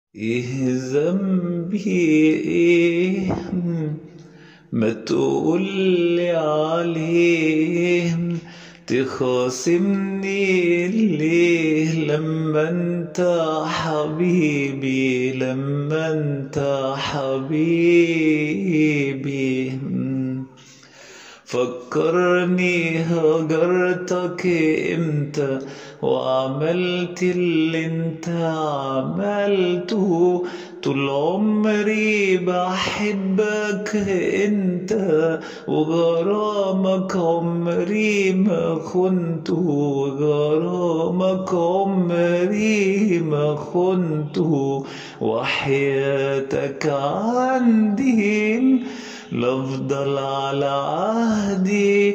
ايه ذنبي ايه ما تقولي عليه تخاصمني ليه لما انت حبيبي لما انت حبيبي فكرني هجرتك امتى وعملت اللي انت عملته طول عمري بحبك انت وغرامك عمري ما خنته وغرامك عمري ما خنته وحياتك عندي لافضل على عهدي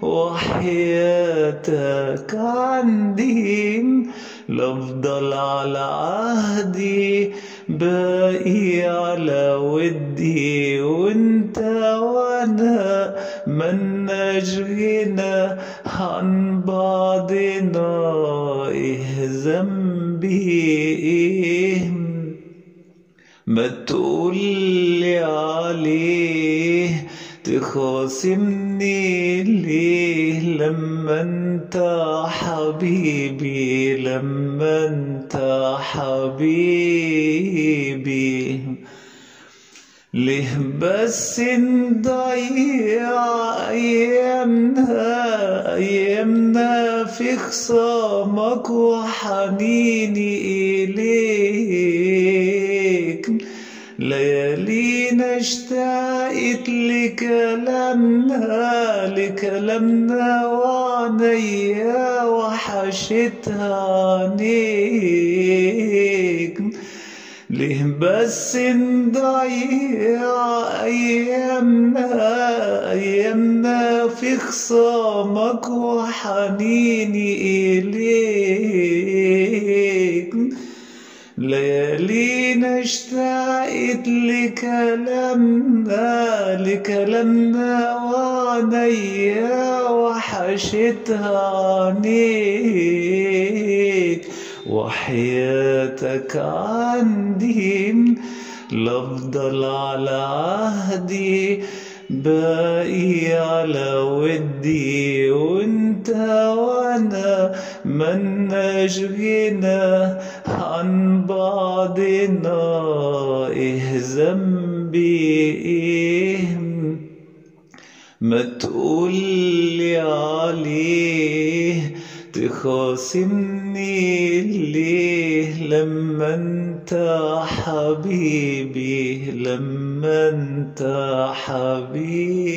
وحياتك عندي لافضل على عهدي باقي على ودي وانت وانا مناش غنى عن بعضنا ايه ذنبي ايه ما تقولي عليه تخاصمني ليه لما انت حبيبي لما انت حبيبي ليه بس نضيع ايامنا ايامنا في خصامك وحنيني اليك ليالينا اشتاقت لكلامنا لكلامنا وعنيا وحشتها عنيك ليه بس نضيع أيامنا أيامنا في خصامك وحنيني إليك ليالينا اشتاقت لكلامنا لكلامنا وعنيا وحشتها عنيك وحياتك عندي لافضل على عهدي باقي على ودي وانت وانا مناش غنى عن بعضنا ايه ذنبي ايه ما تقولي عليه تخاصمني ليه لما انت حبيبي لما انت حبيبي